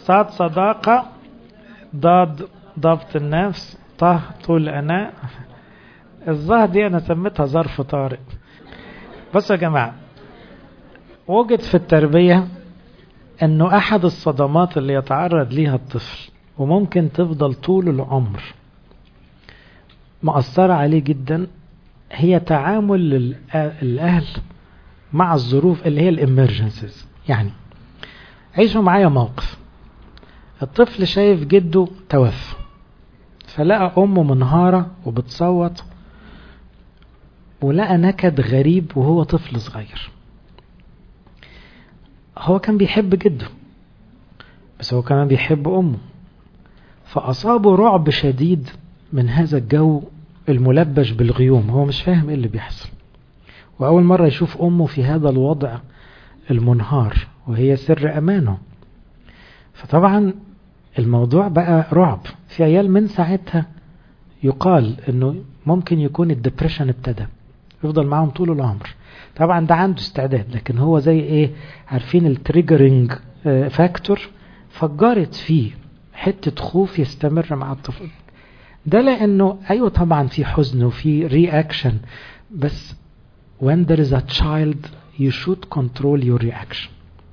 صاد صداقة ضاد ضبط النفس طه طول أناء الظاهر دي أنا سميتها ظرف طارئ بصوا يا جماعة وجد في التربية أنه أحد الصدمات اللي يتعرض ليها الطفل وممكن تفضل طول العمر مأثرة عليه جدا هي تعامل الأهل مع الظروف اللي هي الامرجنسيز يعني عيشوا معايا موقف الطفل شايف جده توفى فلقى أمه منهارة وبتصوت ولقى نكد غريب وهو طفل صغير هو كان بيحب جده بس هو كمان بيحب أمه فأصابه رعب شديد من هذا الجو الملبش بالغيوم هو مش فاهم ايه اللي بيحصل وأول مرة يشوف أمه في هذا الوضع المنهار وهي سر أمانه فطبعا الموضوع بقى رعب في عيال من ساعتها يقال انه ممكن يكون الدبريشن ابتدى يفضل معاهم طول العمر طبعا ده عنده استعداد لكن هو زي ايه عارفين التريجرنج فاكتور فجرت فيه حتة خوف يستمر مع الطفل ده لانه ايوه طبعا في حزن وفي رياكشن بس when there is a child you should control your reaction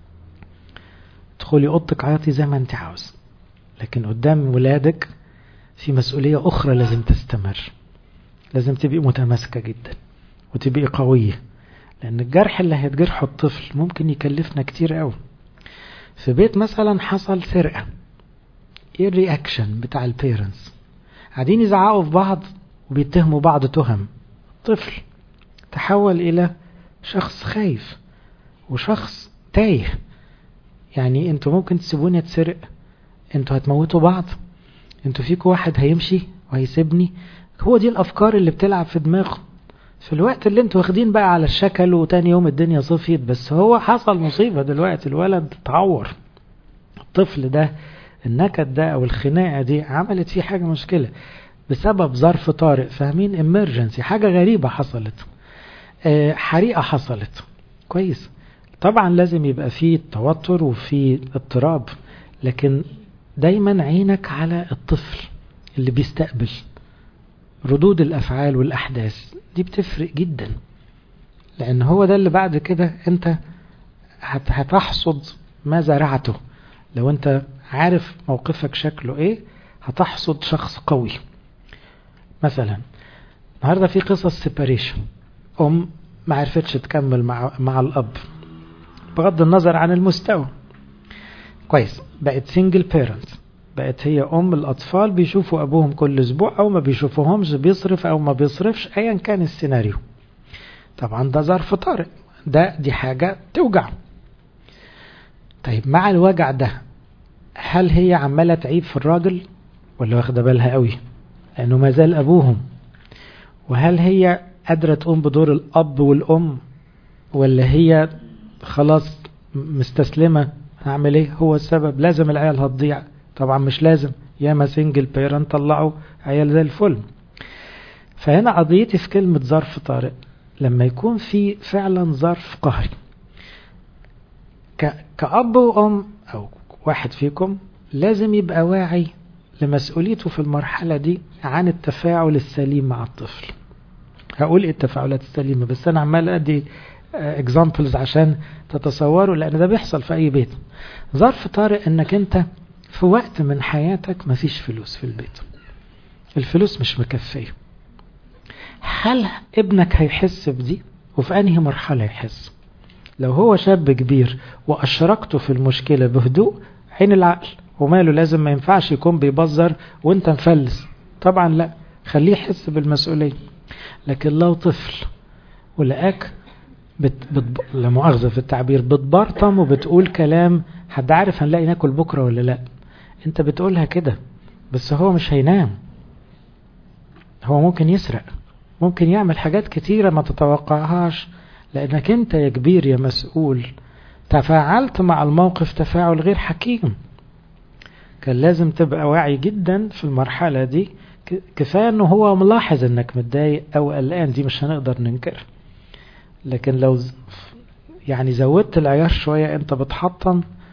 تدخلي اوضتك عيطي زي ما انت عاوز لكن قدام ولادك في مسؤولية أخرى لازم تستمر لازم تبقي متماسكة جدا وتبقي قوية لأن الجرح اللي هيتجرحه الطفل ممكن يكلفنا كتير قوي في بيت مثلا حصل سرقة ايه الرياكشن بتاع البيرنتس قاعدين يزعقوا في بعض وبيتهموا بعض تهم طفل تحول إلى شخص خايف وشخص تايه يعني انتوا ممكن تسيبوني اتسرق انتوا هتموتوا بعض انتوا فيكوا واحد هيمشي وهيسيبني هو دي الافكار اللي بتلعب في دماغه في الوقت اللي انتوا واخدين بقى على الشكل وتاني يوم الدنيا صفيت بس هو حصل مصيبة دلوقتي الولد اتعور الطفل ده النكد ده او الخناقة دي عملت فيه حاجة مشكلة بسبب ظرف طارئ فاهمين امرجنسي حاجة غريبة حصلت اه حريقة حصلت كويس طبعا لازم يبقى فيه توتر وفيه اضطراب لكن دايما عينك على الطفل اللي بيستقبل ردود الأفعال والأحداث دي بتفرق جدا لأن هو ده اللي بعد كده أنت هتحصد ما زرعته لو أنت عارف موقفك شكله إيه هتحصد شخص قوي مثلا النهارده في قصص سيباريشن أم ما عرفتش تكمل مع, مع الأب بغض النظر عن المستوى كويس بقت سنجل بيرنت بقت هي ام الاطفال بيشوفوا ابوهم كل اسبوع او ما بيشوفوهمش بيصرف او ما بيصرفش ايا كان السيناريو طبعا ده ظرف طارئ ده دي حاجة توجع طيب مع الوجع ده هل هي عمالة تعيب في الراجل ولا واخدة بالها قوي لانه ما زال ابوهم وهل هي قادرة تقوم بدور الاب والام ولا هي خلاص مستسلمة هعمل ايه هو السبب لازم العيال هتضيع طبعا مش لازم ياما سنجل بيرنت طلعوا عيال زي الفل فهنا قضيتي في كلمة ظرف طارئ لما يكون في فعلا ظرف قهري كأب وأم أو واحد فيكم لازم يبقى واعي لمسؤوليته في المرحلة دي عن التفاعل السليم مع الطفل هقول ايه التفاعلات السليمة بس أنا عمال أدي اكزامبلز عشان تتصوروا لأن ده بيحصل في أي بيت ظرف طارئ أنك أنت في وقت من حياتك مفيش فلوس في البيت الفلوس مش مكفية هل ابنك هيحس بدي وفي أنهي مرحلة يحس لو هو شاب كبير وأشركته في المشكلة بهدوء عين العقل وماله لازم ما ينفعش يكون بيبذر وانت مفلس طبعا لا خليه يحس بالمسؤولية لكن لو طفل ولقاك بت بت لا مؤاخذة في التعبير بتبرطم وبتقول كلام حد عارف هنلاقي ناكل بكرة ولا لا انت بتقولها كده بس هو مش هينام هو ممكن يسرق ممكن يعمل حاجات كتيرة ما تتوقعهاش لانك انت يا كبير يا مسؤول تفاعلت مع الموقف تفاعل غير حكيم كان لازم تبقى واعي جدا في المرحلة دي كفاية انه هو ملاحظ انك متضايق او قلقان دي مش هنقدر ننكر لكن لو يعني زودت العيار شوية انت بتحطم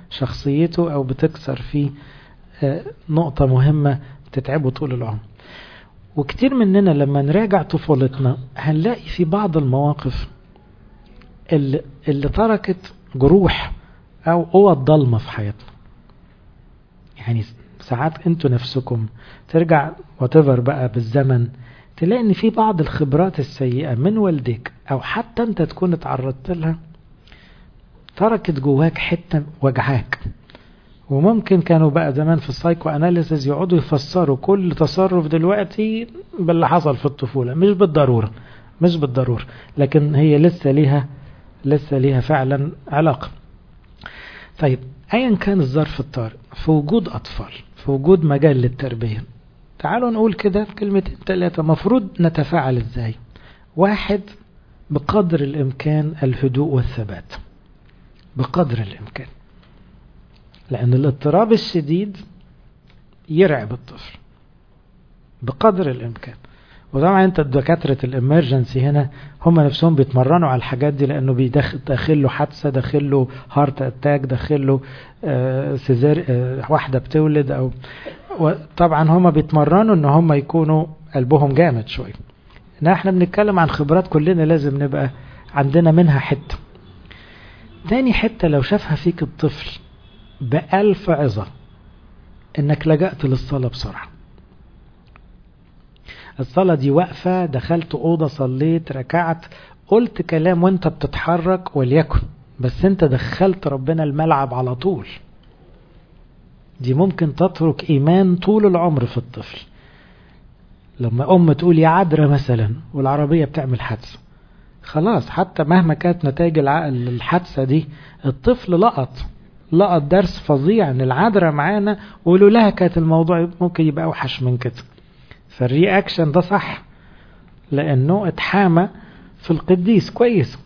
شخصيته أو بتكسر فيه نقطة مهمة تتعبه طول العمر وكتير مننا لما نراجع طفولتنا هنلاقي في بعض المواقف اللي, اللي تركت جروح أو قوة ضلمة في حياتنا يعني ساعات انتوا نفسكم ترجع وتفر بقى بالزمن تلاقي ان في بعض الخبرات السيئة من والديك او حتى انت تكون اتعرضت لها تركت جواك حتة وجعاك وممكن كانوا بقى زمان في السايكو اناليسيز يقعدوا يفسروا كل تصرف دلوقتي باللي حصل في الطفولة مش بالضرورة مش بالضرورة لكن هي لسه ليها لسه ليها فعلا علاقة طيب ايا كان الظرف الطارئ في وجود اطفال في وجود مجال للتربية تعالوا نقول كده كلمتين ثلاثة مفروض نتفاعل ازاي واحد بقدر الامكان الهدوء والثبات بقدر الامكان لان الاضطراب الشديد يرعب الطفل بقدر الامكان وطبعا انت دكاترة الامرجنسي هنا هم نفسهم بيتمرنوا على الحاجات دي لانه بيدخل داخل له حادثة داخل له هارت اتاك داخل له آه سيزار آه واحدة بتولد او طبعا هم بيتمرنوا ان هم يكونوا قلبهم جامد شوية ان احنا بنتكلم عن خبرات كلنا لازم نبقى عندنا منها حتة تاني حتة لو شافها فيك الطفل بألف عظة انك لجأت للصلاة بسرعة الصلاة دي واقفة دخلت أوضة صليت ركعت قلت كلام وانت بتتحرك وليكن بس انت دخلت ربنا الملعب على طول دي ممكن تترك إيمان طول العمر في الطفل لما أم تقول يا عذرة مثلا والعربية بتعمل حادثة خلاص حتى مهما كانت نتائج الحادثة دي الطفل لقط لقط درس فظيع ان العذرة معانا ولولاها كانت الموضوع ممكن يبقى أوحش من كده فالرياكشن ده صح لأنه اتحامى في القديس كويس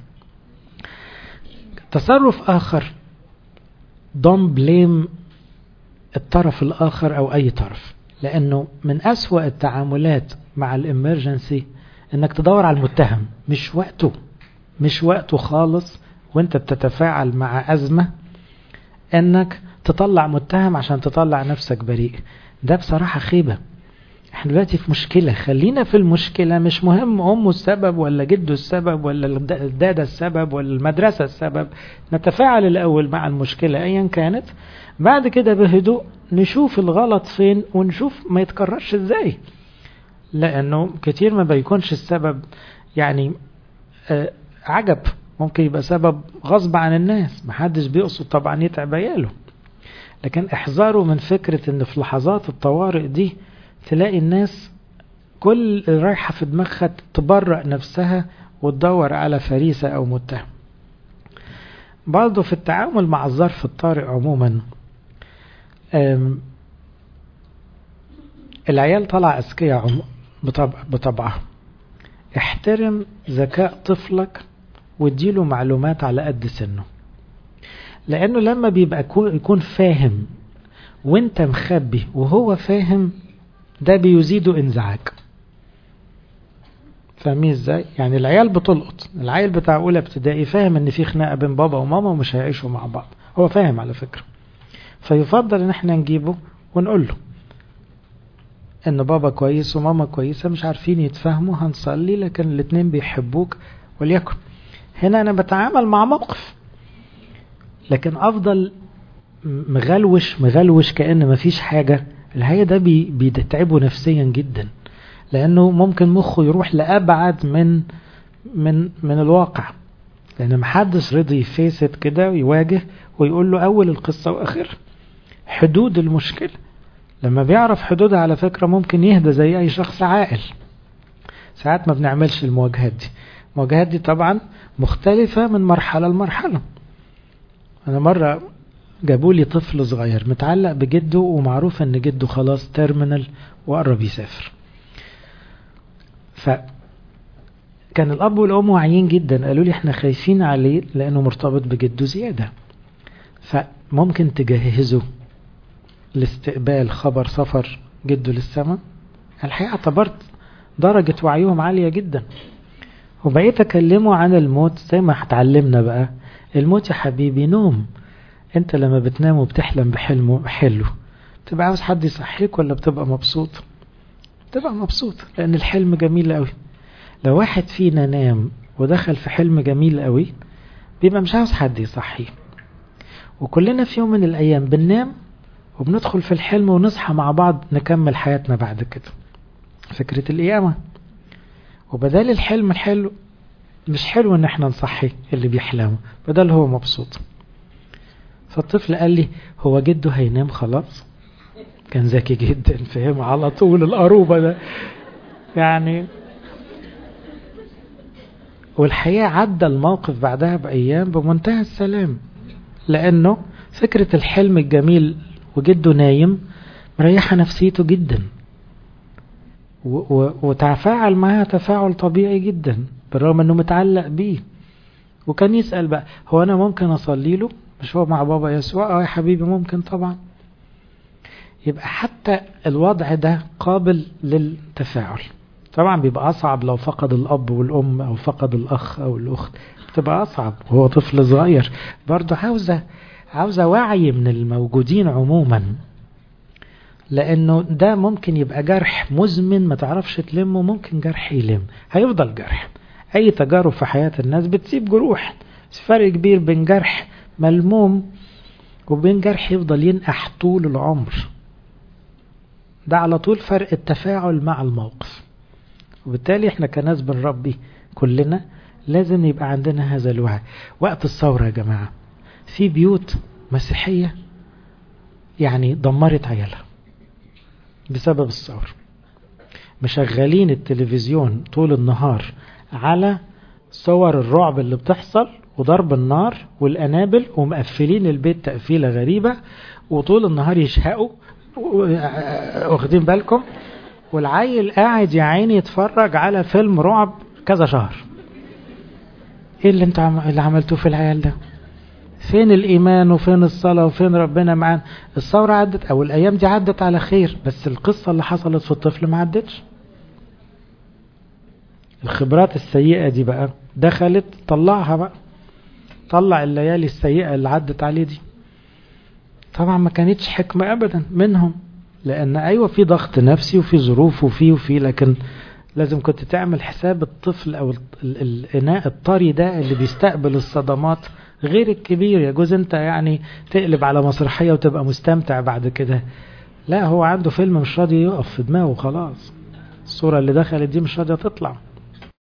تصرف آخر don't blame الطرف الآخر أو أي طرف لأنه من أسوأ التعاملات مع الإمرجنسي إنك تدور على المتهم مش وقته مش وقته خالص وانت بتتفاعل مع أزمة إنك تطلع متهم عشان تطلع نفسك بريء ده بصراحة خيبة احنا دلوقتي في مشكلة خلينا في المشكلة مش مهم أمه السبب ولا جده السبب ولا الدادة السبب ولا المدرسة السبب نتفاعل الأول مع المشكلة أيا كانت بعد كده بهدوء نشوف الغلط فين ونشوف ما يتكررش ازاي لأنه كتير ما بيكونش السبب يعني آه عجب ممكن يبقى سبب غصب عن الناس محدش بيقصد طبعا يتعب عياله لكن احذروا من فكرة ان في لحظات الطوارئ دي تلاقي الناس كل رايحة في دماغها تبرأ نفسها وتدور على فريسة أو متهم برضه في التعامل مع الظرف الطارئ عموما العيال طلع أذكياء بطبع بطبعها احترم ذكاء طفلك واديله معلومات على قد سنه لأنه لما بيبقى يكون فاهم وانت مخبي وهو فاهم ده بيزيده انزعاج فاهمين ازاي يعني العيال بتلقط العيل بتاع اولى ابتدائي فاهم ان في خناقه بين بابا وماما ومش هيعيشوا مع بعض هو فاهم على فكره فيفضل ان احنا نجيبه ونقول له ان بابا كويس وماما كويسه مش عارفين يتفاهموا هنصلي لكن الاتنين بيحبوك وليكن هنا انا بتعامل مع موقف لكن افضل مغلوش مغلوش كأن مفيش حاجة الحقيقة ده بي بيتعبه نفسيا جدا لأنه ممكن مخه يروح لأبعد من من من الواقع لأن محدش رضي يفيست كده ويواجه ويقول له أول القصة وآخرها حدود المشكلة لما بيعرف حدودها على فكرة ممكن يهدى زي أي شخص عاقل ساعات ما بنعملش المواجهات دي المواجهات دي طبعا مختلفة من مرحلة لمرحلة أنا مرة جابوا لي طفل صغير متعلق بجده ومعروف ان جده خلاص تيرمينال وقرب يسافر ف كان الاب والام واعيين جدا قالوا لي احنا خايفين عليه لانه مرتبط بجده زياده فممكن تجهزه لاستقبال خبر سفر جده للسماء الحقيقه اعتبرت درجه وعيهم عاليه جدا وبقيت اكلمه عن الموت زي ما اتعلمنا بقى الموت يا حبيبي نوم انت لما بتنام وبتحلم بحلم حلو بتبقى عاوز حد يصحيك ولا بتبقى مبسوط بتبقى مبسوط لان الحلم جميل قوي لو واحد فينا نام ودخل في حلم جميل قوي بيبقى مش عاوز حد يصحيه وكلنا في يوم من الايام بننام وبندخل في الحلم ونصحى مع بعض نكمل حياتنا بعد كده فكرة القيامة وبدال الحلم الحلو مش حلو ان احنا نصحي اللي بيحلمه بدل هو مبسوط فالطفل قال لي هو جده هينام خلاص كان ذكي جدا فهم على طول القروبة ده يعني والحقيقة عدى الموقف بعدها بأيام بمنتهى السلام لأنه فكرة الحلم الجميل وجده نايم مريحة نفسيته جدا وتفاعل معها تفاعل طبيعي جدا بالرغم انه متعلق بيه وكان يسأل بقى هو انا ممكن اصلي له مش هو مع بابا يسوع اه يا حبيبي ممكن طبعا يبقى حتى الوضع ده قابل للتفاعل طبعا بيبقى اصعب لو فقد الاب والام او فقد الاخ او الاخت بتبقى اصعب وهو طفل صغير برضه عاوزه عاوزه وعي من الموجودين عموما لانه ده ممكن يبقى جرح مزمن ما تعرفش تلمه ممكن جرح يلم هيفضل جرح اي تجارب في حياة الناس بتسيب جروح بس فرق كبير بين جرح ملموم وبين جرح يفضل ينقح طول العمر ده على طول فرق التفاعل مع الموقف وبالتالي احنا كناس بنربي كلنا لازم يبقى عندنا هذا الوعي وقت الثورة يا جماعة في بيوت مسيحية يعني دمرت عيالها بسبب الثورة مشغلين التلفزيون طول النهار على صور الرعب اللي بتحصل وضرب النار والأنابل ومقفلين البيت تقفيلة غريبة وطول النهار يشهقوا واخدين بالكم والعيل قاعد يا عيني يتفرج على فيلم رعب كذا شهر ايه اللي انت عم... اللي عملتوه في العيال ده فين الايمان وفين الصلاة وفين ربنا معانا الثورة عدت او الايام دي عدت على خير بس القصة اللي حصلت في الطفل ما عدتش الخبرات السيئة دي بقى دخلت طلعها بقى طلع الليالي السيئة اللي عدت عليه دي طبعا ما كانتش حكمة ابدا منهم لان ايوه في ضغط نفسي وفي ظروف وفي وفي لكن لازم كنت تعمل حساب الطفل او الاناء الطري ده اللي بيستقبل الصدمات غير الكبير يجوز انت يعني تقلب على مسرحية وتبقى مستمتع بعد كده لا هو عنده فيلم مش راضي يقف في دماغه خلاص الصورة اللي دخلت دي مش راضية تطلع